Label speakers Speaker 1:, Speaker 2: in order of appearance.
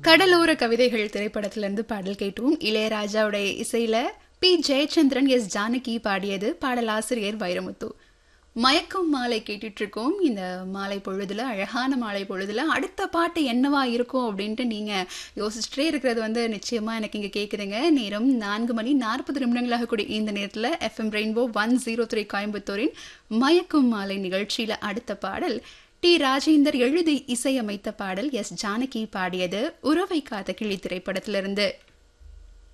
Speaker 1: கடலோர கவிதைகள் திரைப்படத்திலிருந்து பாடல் கேட்டோம் இளையராஜாவுடைய இசையில பி ஜெயச்சந்திரன் எஸ் ஜானகி பாடியது பாடலாசிரியர் வைரமுத்து மயக்கம் மாலை கேட்டுட்டு இருக்கோம் இந்த மாலை பொழுதுல அழகான மாலை பொழுதுல அடுத்த பாட்டு என்னவா இருக்கும் அப்படின்ட்டு நீங்க யோசிச்சுட்டே இருக்கிறது வந்து நிச்சயமா எனக்கு இங்க கேக்குதுங்க நேரம் நான்கு மணி நாற்பது நிமிடங்களாக கூடிய இந்த நேரத்துல FM rainbow one zero three கோயம்புத்தூரின் மயக்கும் மாலை நிகழ்ச்சியில அடுத்த பாடல் டி ராஜேந்தர் எழுதி இசையமைத்த பாடல் எஸ் ஜானகி பாடியது உறவை காத்த கிளி திரைப்படத்திலிருந்து